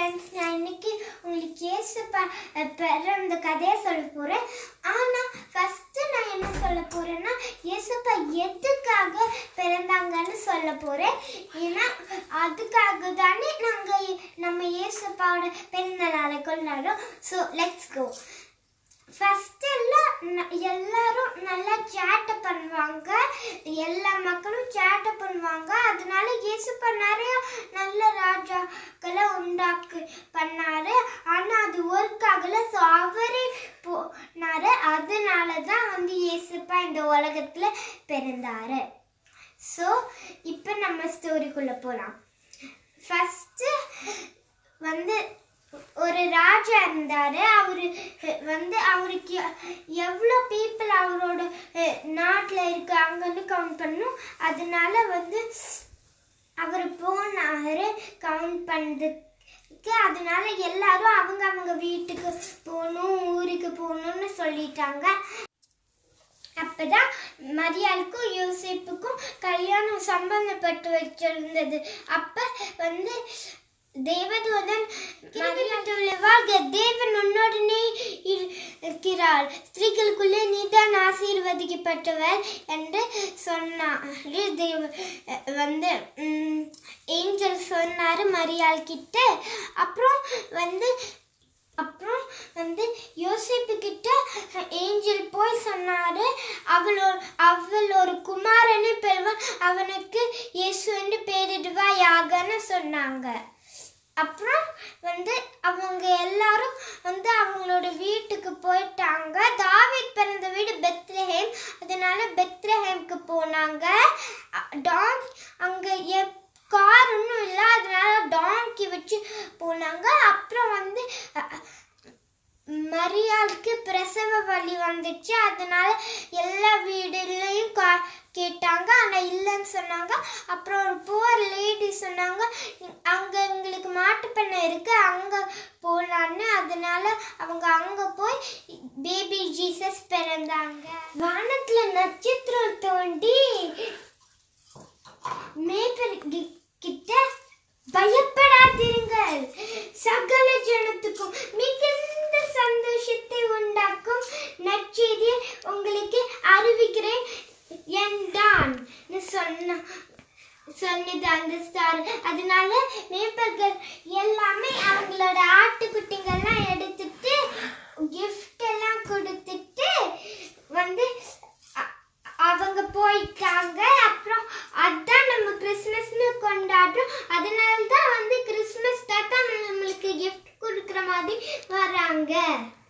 friends நான் இன்னைக்கு உங்களுக்கு ஏசு பிறந்த கதையை சொல்ல போகிறேன் ஆனால் ஃபஸ்ட்டு நான் என்ன சொல்ல போகிறேன்னா ஏசப்பா எதுக்காக பிறந்தாங்கன்னு சொல்ல போகிறேன் ஏன்னா அதுக்காக தானே நாங்கள் நம்ம ஏசப்பாவோட பிறந்த நாளை கொண்டாடுறோம் ஸோ லெட்ஸ் கோ ஃபர்ஸ்ட் எல்லாம் ந- எல்லாரும் நல்லா சேட்டை பண்ணுவாங்க எல்லா மக்களும் சேட்டை பண்ணுவாங்க அதனால இயேசுப்பா நிறைய நல்ல ராஜாக்களை உண்டாக்கு பண்ணாரு ஆனா அது ஒர்க் ஆகல ஸோ அவரே போனாரு அதனால தான் வந்து இயேசுப்பா இந்த உலகத்துல பிறந்தாரு ஸோ இப்போ நம்ம ஸ்டோரிக்குள்ள போகலாம் ஃபர்ஸ்ட் வந்து ஒரு ராஜா இருந்தாரு அவரு அஹ், வந்து அவருக்கு எ- எவ்வளோ பீப்புள் அவரோட அஹ், நாட்டுல இருக்காங்கன்னு கவுண்ட் பண்ணும் அதனால வந்து அவர் போனாரு கவுண்ட் பண்ணதுக்கு அதனால எல்லாரும் அவங்க அவங்க வீட்டுக்கு போகணும் ஊருக்கு போகணும்னு சொல்லிட்டாங்க அப்பதான் மரியாளுக்கும் யோசிப்புக்கும் கல்யாணம் சம்பந்தப்பட்டு வச்சிருந்தது அப்ப வந்து தேவதூதன் மரியாதை தேவன் உன்னுடனே இரு- இருக்கிறார் ஸ்திரீகளுக்குள்ளே நீதான் ஆசீர்வதிக்கப்பட்டவர் என்று சொன்னாரு தேவ வந்து ஏஞ்சல் சொன்னாரு மரியாள் கிட்ட அப்புறம் வந்து அப்புறம் வந்து யோசிப்பு கிட்ட ஏஞ்சல் போய் சொன்னாரு அவளோட அவள் ஒரு குமாரனை பெறுவான் அவனுக்கு இயேசுன்னு பேரிடுவாயாகன்னு சொன்னாங்க அப்புறம் வந்து அவங்க எல்லாரும் வந்து அவங்களோட வீட்டுக்கு போயிட்டாங்க தாவீத் பிறந்த வீடு பெத்லஹேம் அதனால பெத்லஹேம்க்கு போனாங்க அ- டான் அங்க எப் கார் ஒன்றும் இல்லை அதனால டாங்கி வச்சு போனாங்க அப்புறம் வந்து அ- அ- மரியாளுக்கு பிரசவ வலி வந்துச்சு அதனால எல்லா வீடுலையும் கா கேட்டாங்க ஆனால் இல்லைன்னு சொன்னாங்க அப்புறம் ஒரு புவர் லேடி சொன்னாங்க அங்கே எங்களுக்கு மாட்டுப்பண்ணை இருக்கு அங்கே போகலான்னு அதனால அவங்க அங்கே போய் பேபி ஜீசஸ் பிறந்தாங்க வானத்தில் நட்சத்திரம் தோண்டி மேய்ப்பர் கி- கிட்ட பயப்படாதீர்கள் சகல ஜனத்துக்கும் மிகுந்த சந்தோஷத்தை உண்டாக்கும் நற்செய்தியை உங்களுக்கு அறிவிக்கிறேன் என்றான் சொன்ன சொன்னது அந்த ஸ்டார் அதனால மேய்ப்பர்கள் எல்லாமே அவங்களோட ஆட்டுக்குட்டிங்கெல்லாம் எடுத்துட்டு gift எல்லாம் கொடுத்துட்டு வந்து அ- அவங்க போயிட்டாங்க அப்புறம் அதான் நம்ம கிறிஸ்மஸ்னு கொண்டாடுறோம் அதனால தான் வந்து கிறிஸ்மஸ் தாத்தா நம்மளுக்கு gift கொடுக்குற மாதிரி வராங்க